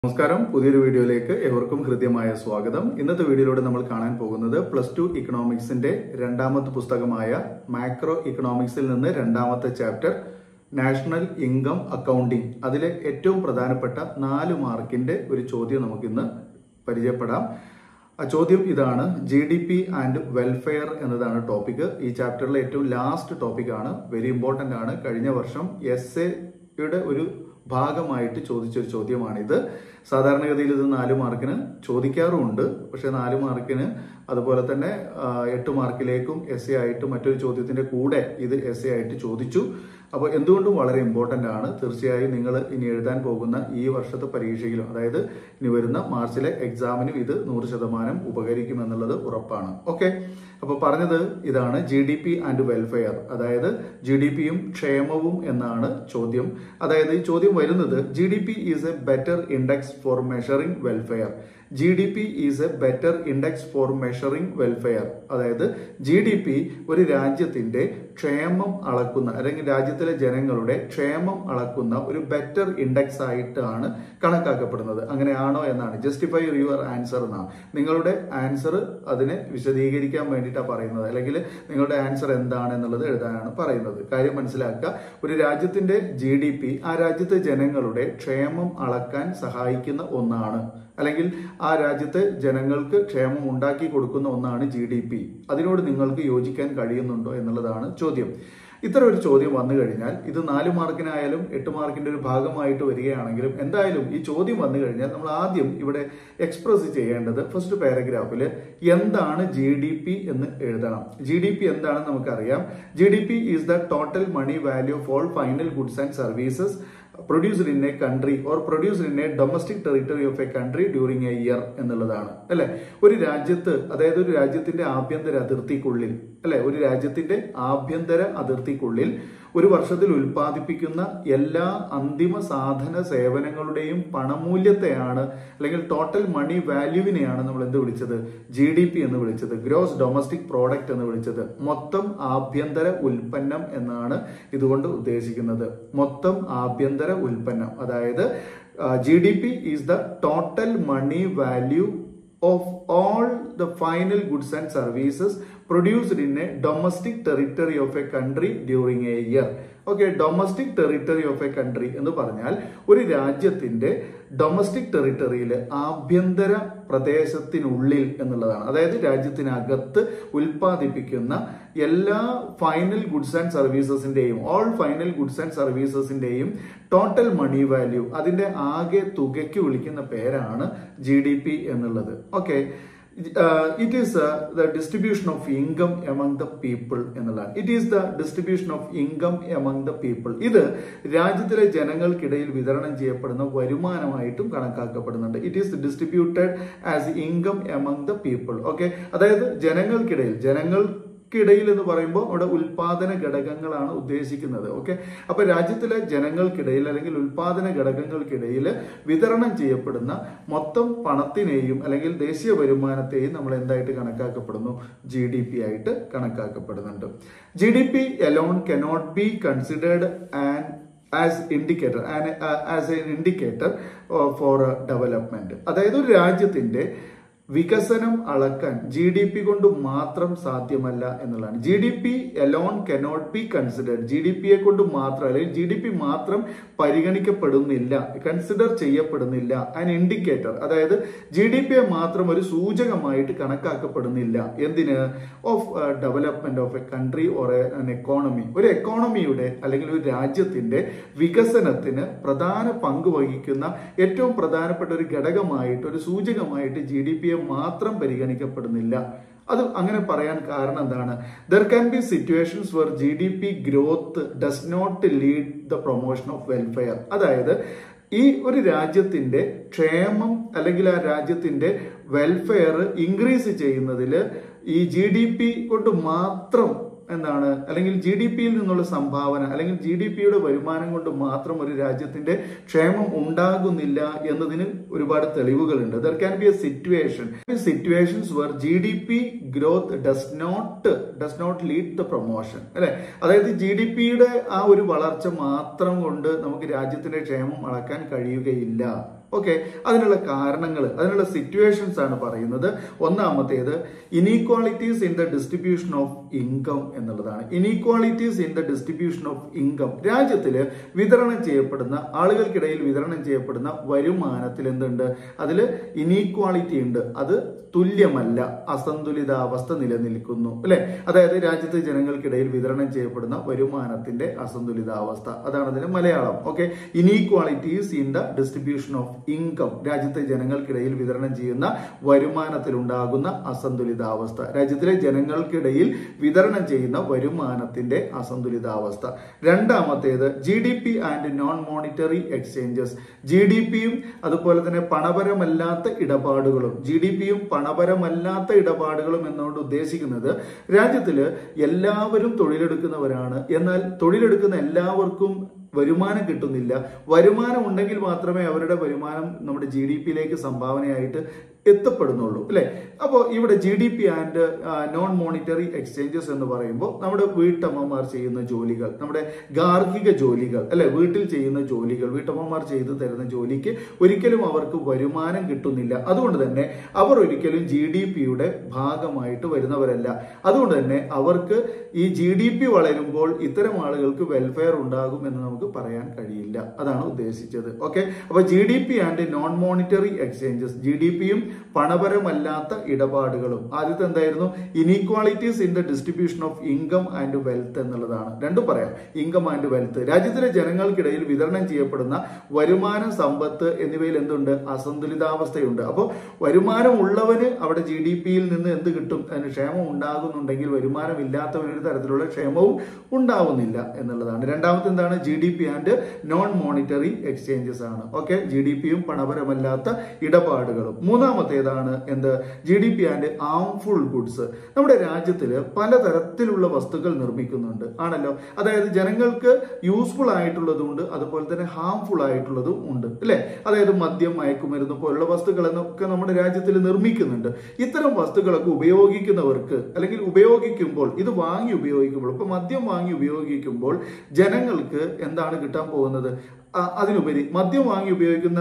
നമസ്കാരം പുതിയൊരു വീഡിയോയിലേക്ക് ഏവർക്കും ഹൃദ്യമായ സ്വാഗതം ഇന്നത്തെ വീഡിയോയിലൂടെ നമ്മൾ കാണാൻ പോകുന്നത് പ്ലസ് ടു ഇക്കണോമിക്സിന്റെ രണ്ടാമത്തെ പുസ്തകമായ മാക്രോ ഇക്കണോമിക്സിൽ നിന്ന് രണ്ടാമത്തെ ചാപ്റ്റർ നാഷണൽ ഇൻകം അക്കൗണ്ടിംഗ് അതിലെ ഏറ്റവും പ്രധാനപ്പെട്ട നാല് മാർക്കിന്റെ ഒരു ചോദ്യം നമുക്കിന്ന് പരിചയപ്പെടാം ആ ചോദ്യം ഇതാണ് G D P and welfare എന്നതാണ് ടോപ്പിക് ഈ ചാപ്റ്ററിലെ ഏറ്റവും ലാസ്റ്റ് ടോപ്പിക്കാണ് വെരി ഇമ്പോർട്ടന്റ് ആണ് കഴിഞ്ഞ വർഷം എസ് എയുടെ ഒരു ഭാഗമായിട്ട് ചോദിച്ചൊരു ചോദ്യമാണിത് സാധാരണഗതിയിൽ ഇത് നാല് മാർക്കിന് ചോദിക്കാറുമുണ്ട് പക്ഷെ നാല് മാർക്കിന് അതുപോലെ തന്നെ ആ, എട്ട് മാർക്കിലേക്കും എസ് എ ആയിട്ട് മറ്റൊരു ചോദ്യത്തിന്റെ കൂടെ ഇത് എസ് എ ആയിട്ട് ചോദിച്ചു അപ്പോൾ എന്തുകൊണ്ടും വളരെ ഇമ്പോർട്ടന്റ് ആണ് തീർച്ചയായും നിങ്ങൾ ഇനി എഴുതാൻ പോകുന്ന ഈ വർഷത്തെ പരീക്ഷയിലും അതായത് ഇനി വരുന്ന മാർച്ചിലെ എക്സാമിനും ഇത് നൂറ് ശതമാനം ഉപകരിക്കുമെന്നുള്ളത് ഉറപ്പാണ് ഓക്കെ അപ്പോൾ പറഞ്ഞത് ഇതാണ് G D P and welfare അതായത് ജി ഡി പിയും ക്ഷേമവും എന്നാണ് ചോദ്യം അതായത് ഈ ചോദ്യം വരുന്നത് G D P is a better index for measuring welfare G D P is a better index for measuring welfare അതായത് ജി ഡി പി ഒരു രാജ്യത്തിന്റെ ക്ഷേമം അളക്കുന്ന അല്ലെങ്കിൽ രാജ്യത്തിലെ ജനങ്ങളുടെ ക്ഷേമം അളക്കുന്ന ഒരു ബെറ്റർ ഇൻഡെക്സ് ആയിട്ടാണ് കണക്കാക്കപ്പെടുന്നത് അങ്ങനെയാണോ എന്നാണ് ജസ്റ്റിഫൈ യുവർ ആൻസർ എന്നാണ് നിങ്ങളുടെ ആൻസർ അതിനെ വിശദീകരിക്കാൻ വേണ്ടിയിട്ടാണ് പറയുന്നത് അല്ലെങ്കിൽ നിങ്ങളുടെ ആൻസർ എന്താണ് എന്നുള്ളത് എഴുതാനാണ് പറയുന്നത് കാര്യം മനസ്സിലാക്കുക ഒരു രാജ്യത്തിന്റെ ജി ഡി പി ആ രാജ്യത്തെ ജനങ്ങളുടെ ക്ഷേമം അളക്കാൻ സഹായിക്കുന്ന ഒന്നാണ് അല്ലെങ്കിൽ ആ രാജ്യത്തെ ജനങ്ങൾക്ക് ക്ഷേമം ഉണ്ടാക്കി കൊടുക്കുന്ന ഒന്നാണ് ജി ഡി പി അതിനോട് നിങ്ങൾക്ക് യോജിക്കാൻ കഴിയുന്നുണ്ടോ എന്നുള്ളതാണ് ചോദ്യം ഇത്തരം ഒരു ചോദ്യം വന്നു കഴിഞ്ഞാൽ ഇത് നാല് മാർക്കിനായാലും എട്ട് മാർക്കിന്റെ ഒരു ഭാഗമായിട്ട് വരികയാണെങ്കിലും എന്തായാലും ഈ ചോദ്യം വന്നു കഴിഞ്ഞാൽ നമ്മൾ ആദ്യം ഇവിടെ എക്സ്പ്രസ് ചെയ്യേണ്ടത് ഫസ്റ്റ് പാരഗ്രാഫിൽ എന്താണ് ജി ഡി പി എന്ന് എഴുതണം ജി ഡി പി എന്താണെന്ന് നമുക്കറിയാം G D P is the total money value of all final goods and services produced in a country or produced in a domestic territory of a country during a year എന്നുള്ളതാണ് അല്ലെ ഒരു രാജ്യത്ത് അതായത് ഒരു രാജ്യത്തിന്റെ ആഭ്യന്തര അതിർത്തിക്കുള്ളിൽ അല്ലെ ഒരു രാജ്യത്തിന്റെ ആഭ്യന്തര അതിർത്തിക്കുള്ളിൽ ഒരു വർഷത്തിൽ ഉൽപ്പാദിപ്പിക്കുന്ന എല്ലാ അന്തിമ സാധന സേവനങ്ങളുടെയും പണമൂല്യത്തെയാണ് അല്ലെങ്കിൽ ടോട്ടൽ മണി വാല്യൂവിനെയാണ് നമ്മൾ എന്ത് വിളിച്ചത് ജി ഡി പി എന്ന് വിളിച്ചത് ഗ്രോസ് ഡൊമസ്റ്റിക് പ്രോഡക്റ്റ് എന്ന് വിളിച്ചത് മൊത്തം ആഭ്യന്തര ഉൽപ്പന്നം എന്നാണ് ഇതുകൊണ്ട് ഉദ്ദേശിക്കുന്നത് മൊത്തം ആഭ്യന്തര ഉൽപ്പന്നം അതായത് G D P is the total money value of all the final goods and services produced in a domestic territory of a country during a year. Okay domestic territory of a country എന്ന് പറഞ്ഞാൽ ഒരു രാജ്യത്തിന്റെ domestic ടെറിട്ടറിയിൽ ആഭ്യന്തര പ്രദേശത്തിനുള്ളിൽ എന്നുള്ളതാണ് അതായത് രാജ്യത്തിനകത്ത് ഉൽപ്പാദിപ്പിക്കുന്ന എല്ലാ ഫൈനൽ ഗുഡ്സ് ആൻഡ് സർവീസസിന്റെയും ഓൾ ഫൈനൽ ഗുഡ്സ് ആൻഡ് സർവീസസിന്റെയും ടോട്ടൽ മണി വാല്യൂ അതിന്റെ ആകെ തുകയ്ക്ക് വിളിക്കുന്ന പേരാണ് ജി ഡി പി എന്നുള്ളത് okay it is the distribution of income among the people എന്നുള്ളതാണ് it is the distribution of income among the people ഇത് രാജ്യത്തിലെ ജനങ്ങൾക്കിടയിൽ വിതരണം ചെയ്യപ്പെടുന്ന വരുമാനമായിട്ടും കണക്കാക്കപ്പെടുന്നുണ്ട് it is distributed as income among the people okay അതായത് ജനങ്ങൾക്കിടയിൽ ജനങ്ങൾ ക്കിടയിൽ എന്ന് പറയുമ്പോൾ അവിടെ ഉൽപാദന ഘടകങ്ങളാണ് ഉദ്ദേശിക്കുന്നത് ഓക്കെ അപ്പൊ രാജ്യത്തിലെ ജനങ്ങൾക്കിടയിൽ അല്ലെങ്കിൽ ഉൽപാദന ഘടകങ്ങൾക്കിടയിൽ വിതരണം ചെയ്യപ്പെടുന്ന മൊത്തം പണത്തിനെയും അല്ലെങ്കിൽ ദേശീയ വരുമാനത്തെയും നമ്മൾ എന്തായിട്ട് കണക്കാക്കപ്പെടുന്നു ജി ഡി പി ആയിട്ട് കണക്കാക്കപ്പെടുന്നുണ്ട് G D P alone cannot be considered and as indicator as an indicator for development അതായത് ഒരു രാജ്യത്തിന്റെ വികസനം അളക്കാൻ ജി ഡി പി കൊണ്ട് മാത്രം സാധ്യമല്ല എന്നുള്ളതാണ് G D P alone cannot be considered G D പിയെ കൊണ്ട് മാത്രം അല്ലെങ്കിൽ ജി ഡി പി മാത്രം പരിഗണിക്കപ്പെടുന്നില്ല കൺസിഡർ ചെയ്യപ്പെടുന്നില്ല ആൻ ഇൻഡിക്കേറ്റർ അതായത് ജി ഡി പിയെ മാത്രം ഒരു സൂചകമായിട്ട് കണക്കാക്കപ്പെടുന്നില്ല എന്തിന് of development of a country or an economy ഒരു എക്കോണമിയുടെ അല്ലെങ്കിൽ ഒരു രാജ്യത്തിന്റെ വികസനത്തിന് പ്രധാന പങ്ക് വഹിക്കുന്ന ഏറ്റവും പ്രധാനപ്പെട്ട ഒരു ഘടകമായിട്ട് ഒരു സൂചകമായിട്ട് ജി ഡി പിയെ മാത്രം പരിഗണിക്കപ്പെടുന്നില്ല അത് അങ്ങനെ പറയാൻ കാരണം എന്താണ് there can be situations where G D P growth does not lead the promotion of welfare അതായത് ഈ ഒരു രാജ്യത്തിന്റെ ക്ഷേമം അല്ലെങ്കിൽ ആ രാജ്യത്തിന്റെ വെൽഫെയർ ഇൻക്രീസ് ചെയ്യുന്നതിൽ ഈ ജി ഡി പി കൊണ്ട് മാത്രം എന്താണ് അല്ലെങ്കിൽ ജി ഡി പിയിൽ നിന്നുള്ള സംഭാവന അല്ലെങ്കിൽ ജി ഡി പിയുടെ വരുമാനം കൊണ്ട് മാത്രം ഒരു രാജ്യത്തിന്റെ ക്ഷേമം ഉണ്ടാകുന്നില്ല എന്നതിന് ഒരുപാട് തെളിവുകളുണ്ട് there can be a situation situations where G D P growth does not does not lead the promotion അല്ലെ അതായത് ജി ഡി പിയുടെ ആ ഒരു വളർച്ച മാത്രം കൊണ്ട് നമുക്ക് രാജ്യത്തിന്റെ ക്ഷേമം അളക്കാൻ കഴിയുകയില്ല ഓക്കെ അതിനുള്ള കാരണങ്ങൾ അതിനുള്ള സിറ്റുവേഷൻസ് ആണ് പറയുന്നത് ഒന്നാമത്തേത് inequalities in the distribution of income എന്നുള്ളതാണ് inequalities in the distribution of income രാജ്യത്തില് വിതരണം ചെയ്യപ്പെടുന്ന ആളുകൾക്കിടയിൽ വിതരണം ചെയ്യപ്പെടുന്ന വരുമാനത്തിൽ എന്തുണ്ട് അതിൽ ഇനീക്വാളിറ്റി ഉണ്ട് അത് തുല്യമല്ല അസന്തുലിതാവസ്ഥ നിലനിൽക്കുന്നു അല്ലെ അതായത് രാജ്യത്തെ ജനങ്ങൾക്കിടയിൽ വിതരണം ചെയ്യപ്പെടുന്ന വരുമാനത്തിന്റെ അസന്തുലിതാവസ്ഥ അതാണ് അതിന്റെ Malayalam okay inequalities in the distribution of income രാജ്യത്തെ ജനങ്ങൾക്കിടയിൽ വിതരണം ചെയ്യുന്ന വരുമാനത്തിൽ ഉണ്ടാകുന്ന അസന്തുലിതാവസ്ഥ രാജ്യത്തിലെ ജനങ്ങൾക്കിടയിൽ വിതരണം ചെയ്യുന്ന വരുമാനത്തിന്റെ അസന്തുലിതാവസ്ഥ രണ്ടാമത്തേത് G D P and non monetary exchanges G D പിയും അതുപോലെ തന്നെ പണപരമല്ലാത്ത ഇടപാടുകളും ജി ഡി പിയും പണപരമല്ലാത്ത ഇടപാടുകളും എന്നോട് ഉദ്ദേശിക്കുന്നത് രാജ്യത്തില് എല്ലാവരും തൊഴിലെടുക്കുന്നവരാണ് എന്നാൽ തൊഴിലെടുക്കുന്ന എല്ലാവർക്കും വരുമാനം കിട്ടുന്നില്ല വരുമാനം ഉണ്ടെങ്കിൽ മാത്രമേ അവരുടെ വരുമാനം നമ്മുടെ ജി ഡി പിയിലേക്ക് സംഭാവനയായിട്ട് എത്തപ്പെടുന്നുള്ളൂ അല്ലെ അപ്പോൾ ഇവിടെ G D P and non monetary exchanges എന്ന് പറയുമ്പോൾ നമ്മുടെ വീട്ടമ്മമാർ ചെയ്യുന്ന ജോലികൾ നമ്മുടെ ഗാർഹിക ജോലികൾ അല്ലെ വീട്ടിൽ ചെയ്യുന്ന ജോലികൾ വീട്ടമ്മമാർ ചെയ്തു തരുന്ന ജോലിക്ക് ഒരിക്കലും അവർക്ക് വരുമാനം കിട്ടുന്നില്ല അതുകൊണ്ട് തന്നെ അവർ ഒരിക്കലും ജി ഡി പിയുടെ ഭാഗമായിട്ട് വരുന്നവരല്ല അതുകൊണ്ട് തന്നെ അവർക്ക് ഈ ജി ഡി പി വളരുമ്പോൾ ഇത്തരം ആളുകൾക്ക് വെൽഫെയർ ഉണ്ടാകും എന്ന് നമുക്ക് പറയാൻ കഴിയില്ല അതാണ് ഉദ്ദേശിച്ചത് ഓക്കെ അപ്പൊ G D P and non monetary exchanges G D പിയും പണപരമല്ലാത്ത ഇടപാടുകളും ആദ്യത്തെ എന്തായിരുന്നു inequalities in the distribution of income and wealth എന്നുള്ളതാണ് രണ്ടും പറയാം ഇൻകം ആൻഡ് വെൽത്ത് രാജ്യത്തിലെ ജനങ്ങൾക്കിടയിൽ വിതരണം ചെയ്യപ്പെടുന്ന വരുമാനം സമ്പത്ത് എന്നിവയിൽ എന്തുണ്ട് അസന്തുലിതാവസ്ഥയുണ്ട് അപ്പോൾ വരുമാനം ഉള്ളവന് അവിടെ ജി ഡി പിയിൽ നിന്ന് എന്ത് കിട്ടും അതിന് ക്ഷേമം ഉണ്ടാകുന്നുണ്ടെങ്കിൽ വരുമാനം ഇല്ലാത്തവന് ഒരു തരത്തിലുള്ള ക്ഷേമവും ഉണ്ടാവുന്നില്ല എന്നുള്ളതാണ് രണ്ടാമത്തെ എന്താണ് G D P and non monetary exchanges ആണ് ഓക്കെ ജി ഡി പിയും പണപരമല്ലാത്ത ഇടപാടുകളും മൂന്നാമത്തേതാണ് എന്ത് G D P and harmful goods നമ്മുടെ രാജ്യത്തിൽ പലതരത്തിലുള്ള വസ്തുക്കൾ നിർമ്മിക്കുന്നുണ്ട് ആണല്ലോ അതായത് ജനങ്ങൾക്ക് യൂസ്ഫുൾ ആയിട്ടുള്ളതുണ്ട് അതുപോലെ തന്നെ ഹാംഫുൾ ആയിട്ടുള്ളതും ഉണ്ട് അല്ലെ അതായത് മദ്യം മയക്കുമരുന്ന് പോലുള്ള വസ്തുക്കൾ എന്നൊക്കെ നമ്മുടെ രാജ്യത്തിൽ നിർമ്മിക്കുന്നുണ്ട് ഇത്തരം വസ്തുക്കളൊക്കെ ഉപയോഗിക്കുന്നവർക്ക് അല്ലെങ്കിൽ ഉപയോഗിക്കുമ്പോൾ ഇത് വാങ്ങി ഉപയോഗിക്കുമ്പോൾ ഇപ്പൊ മദ്യം വാങ്ങി ഉപയോഗിക്കുമ്പോൾ ജനങ്ങൾക്ക് എന്താണ് കിട്ടാൻ പോകുന്നത് ആ, അതിനുപരി മദ്യം വാങ്ങി ഉപയോഗിക്കുന്ന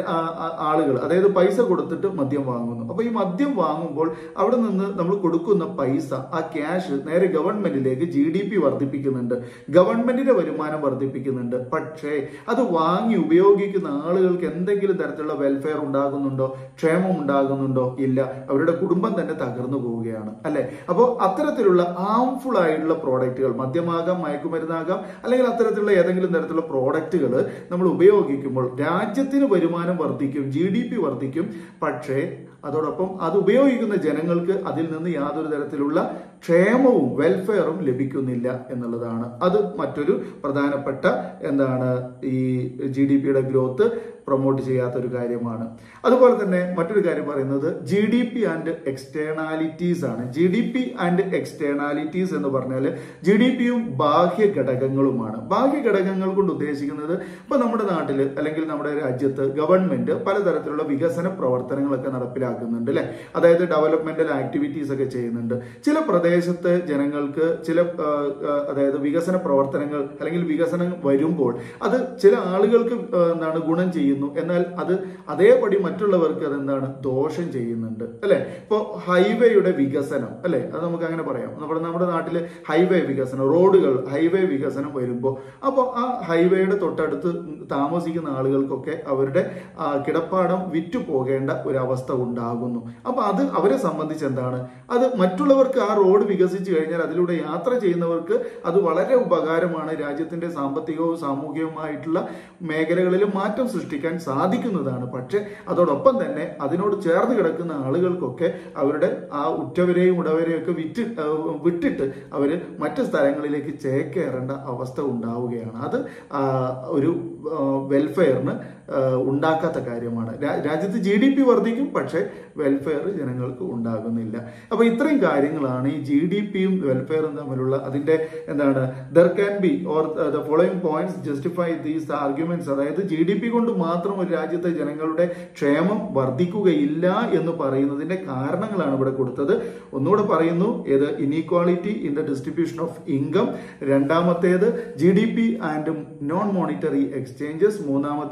ആളുകൾ അതായത് പൈസ കൊടുത്തിട്ട് മദ്യം വാങ്ങുന്നു അപ്പൊ ഈ മദ്യം വാങ്ങുമ്പോൾ അവിടെ നിന്ന് നമ്മൾ കൊടുക്കുന്ന പൈസ ആ ക്യാഷ് നേരെ ഗവൺമെന്റിലേക്ക് ജി ഡി പി വർദ്ധിപ്പിക്കുന്നുണ്ട് ഗവൺമെന്റിന്റെ വരുമാനം വർദ്ധിപ്പിക്കുന്നുണ്ട് പക്ഷേ അത് വാങ്ങി ഉപയോഗിക്കുന്ന ആളുകൾക്ക് എന്തെങ്കിലും തരത്തിലുള്ള വെൽഫെയർ ഉണ്ടാകുന്നുണ്ടോ ക്ഷേമം ഉണ്ടാകുന്നുണ്ടോ ഇല്ല അവരുടെ കുടുംബം തന്നെ തകർന്നു പോവുകയാണ് അല്ലെ അപ്പോൾ അത്തരത്തിലുള്ള ഹാംഫുൾ ആയിട്ടുള്ള പ്രോഡക്റ്റുകൾ മദ്യമാകാം മയക്കുമരുന്നാകാം അല്ലെങ്കിൽ അത്തരത്തിലുള്ള ഏതെങ്കിലും തരത്തിലുള്ള പ്രോഡക്റ്റുകൾ നമ്മൾ ഉപയോഗിക്കുമ്പോൾ രാജ്യത്തിന് വരുമാനം വർദ്ധിക്കും ജി ഡി പി വർദ്ധിക്കും പക്ഷേ അതോടൊപ്പം അത് ഉപയോഗിക്കുന്ന ജനങ്ങൾക്ക് അതിൽ നിന്ന് യാതൊരു തരത്തിലുള്ള ക്ഷേമവും വെൽഫെയറും ലഭിക്കുന്നില്ല എന്നുള്ളതാണ് അത് മറ്റൊരു പ്രധാനപ്പെട്ട എന്താണ് ഈ ജി ഡി പിയുടെ ഗ്രോത്ത് പ്രൊമോട്ട് ചെയ്യാത്ത ഒരു കാര്യമാണ് അതുപോലെ തന്നെ മറ്റൊരു കാര്യം പറയുന്നത് G D P and externalities ആണ് G D P and externalities എന്ന് പറഞ്ഞാൽ ജി ഡി പിയും ബാഹ്യ ഘടകങ്ങളുമാണ് ബാഹ്യ ഘടകങ്ങൾ കൊണ്ട് ഉദ്ദേശിക്കുന്നത് ഇപ്പൊ നമ്മുടെ നാട്ടിൽ അല്ലെങ്കിൽ നമ്മുടെ രാജ്യത്ത് ഗവൺമെന്റ് പലതരത്തിലുള്ള വികസന പ്രവർത്തനങ്ങളൊക്കെ നടപ്പിലാക്കുന്നുണ്ട് അല്ലെ അതായത് ഡെവലപ്മെന്റൽ ആക്ടിവിറ്റീസ് ഒക്കെ ചെയ്യുന്നുണ്ട് ചില പ്രദേശത്ത് ജനങ്ങൾക്ക് ചില ആ, ആ, അതായത് വികസന പ്രവർത്തനങ്ങൾ അല്ലെങ്കിൽ വികസനം വരുമ്പോൾ അത് ചില ആളുകൾക്ക് ആ, എന്താണ് ഗുണം ചെയ്യുന്നു എന്നാൽ അത് അതേപടി മറ്റുള്ളവർക്ക് അതെന്താണ് ദോഷം ചെയ്യുന്നുണ്ട് അല്ലെ ഇപ്പോ ഹൈവേയുടെ വികസനം അല്ലെ അത് നമുക്ക് അങ്ങനെ പറയാം നമ്മുടെ നമ്മുടെ നാട്ടില് ഹൈവേ വികസനം റോഡുകൾ ഹൈവേ വികസനം വരുമ്പോൾ അപ്പോൾ ആ ഹൈവേയുടെ തൊട്ടടുത്ത് താമസിക്കുന്ന ആളുകൾക്കൊക്കെ അവരുടെ ആ, കിടപ്പാടം വിറ്റു പോകേണ്ട ഒരു അവസ്ഥ ഉണ്ടാകുന്നു അപ്പൊ അത് അവരെ സംബന്ധിച്ച് എന്താണ് അത് മറ്റുള്ളവർക്ക് ആ റോഡ് വികസിച്ചു കഴിഞ്ഞാൽ അതിലൂടെ യാത്ര ചെയ്യുന്നവർക്ക് അത് വളരെ ഉപകാരമാണ് രാജ്യത്തിന്റെ സാമ്പത്തികവും സാമൂഹികവുമായിട്ടുള്ള മേഖലകളിൽ മാറ്റം സൃഷ്ടിക്കാൻ സാധിക്കുന്നതാണ് പക്ഷെ അതോടൊപ്പം തന്നെ അതിനോട് ചേർന്ന് കിടക്കുന്ന ആളുകൾക്കൊക്കെ അവരുടെ ആ ഉറ്റവരെയും ഉടവരെയും ഒക്കെ വിറ്റ് ആ, വിട്ടിട്ട് അവര് മറ്റു സ്ഥലങ്ങളിലേക്ക് ചേക്കേറേണ്ട അവസ്ഥ ഉണ്ടാവുകയാണ് അത് ആ, ഒരു വെൽഫെയറിന് ഉണ്ടാക്കാത്ത കാര്യമാണ് രാ- രാജ്യത്ത് ജി ഡി പി വർദ്ധിക്കും പക്ഷേ വെൽഫെയർ ജനങ്ങൾക്ക് ഉണ്ടാകുന്നില്ല അപ്പൊ ഇത്രയും കാര്യങ്ങളാണ് ഈ ജി ഡി പിയും വെൽഫെയറും തമ്മിലുള്ള അതിന്റെ എന്താണ് there can be or the following points justify these arguments അതായത് ജി ഡി പി കൊണ്ട് മാത്രം ഒരു രാജ്യത്തെ ജനങ്ങളുടെ ക്ഷേമം വർദ്ധിക്കുകയില്ല എന്ന് പറയുന്നതിന്റെ കാരണങ്ങളാണ് ഇവിടെ കൊടുത്തത് ഒന്നുകൂടെ പറയുന്നു ഏത് inequality in the distribution of income രണ്ടാമത്തേത് G D P and non monetary exchanges മൂന്നാമത്തേത് G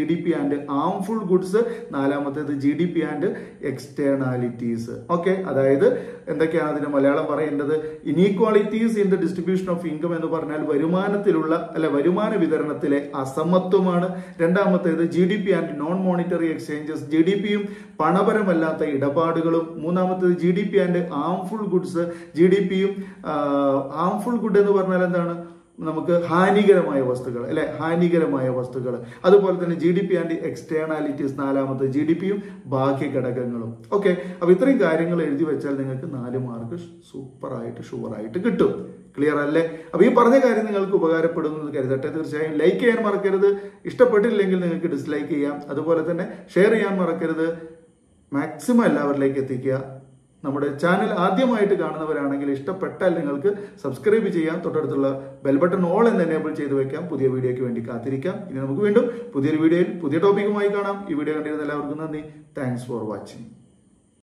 D P and harmful goods നാലാമത്തേത് G D P and externalities okay അതായത് എന്തൊക്കെയാണ് അതിന് മലയാളം പറയേണ്ടത് inequalities in the distribution of income എന്ന് പറഞ്ഞാൽ വരുമാനത്തിലുള്ള അല്ല വരുമാന വിതരണത്തിലെ അസമത്വമാണ് രണ്ടാമത്തേത് G D P and non monetary exchanges G D പിയും പണപരമല്ലാത്ത ഇടപാടുകളും മൂന്നാമത്തേത് G D P and harmful goods G D പിയും ആംഫുൾ ഗുഡ് എന്ന് പറഞ്ഞാൽ എന്താണ് നമുക്ക് ഹാനികരമായ വസ്തുക്കൾ അല്ലെ ഹാനികരമായ വസ്തുക്കൾ അതുപോലെ തന്നെ G D P and externalities നാലാമത്തെ ജി ഡി പിയും ബാഹ്യ ഘടകങ്ങളും ഓക്കെ അപ്പൊ ഇത്രയും കാര്യങ്ങൾ എഴുതി വെച്ചാൽ നിങ്ങൾക്ക് നാല് മാർക്ക് സൂപ്പറായിട്ട് ഷുവറായിട്ട് കിട്ടും ക്ലിയർ അല്ലേ അപ്പൊ ഈ പറഞ്ഞ കാര്യം നിങ്ങൾക്ക് ഉപകാരപ്പെടുന്നു എന്ന് കരുതട്ടെ തീർച്ചയായും ലൈക്ക് ചെയ്യാൻ മറക്കരുത് ഇഷ്ടപ്പെട്ടില്ലെങ്കിൽ നിങ്ങൾക്ക് ഡിസ്ലൈക്ക് ചെയ്യാം അതുപോലെ തന്നെ ഷെയർ ചെയ്യാൻ മറക്കരുത് മാക്സിമം എല്ലാവരിലേക്ക് എത്തിക്കുക നമ്മുടെ ചാനൽ ആദ്യമായിട്ട് കാണുന്നവരാണെങ്കിൽ ഇഷ്ടപ്പെട്ടാൽ നിങ്ങൾക്ക് സബ്സ്ക്രൈബ് ചെയ്യാം തൊട്ടടുത്തുള്ള ബെൽ ബട്ടൺ ഓൾ എന്ന് എനേബിൾ ചെയ്ത് വെക്കാം പുതിയ വീഡിയോയ്ക്ക് വേണ്ടി കാത്തിരിക്കാം ഇനി നമുക്ക് വീണ്ടും പുതിയൊരു വീഡിയോയിൽ പുതിയ ടോപ്പിക്കുമായി കാണാം ഈ വീഡിയോ കണ്ടിരുന്ന എല്ലാവർക്കും നന്ദി താങ്ക്സ് ഫോർ വാച്ചിങ്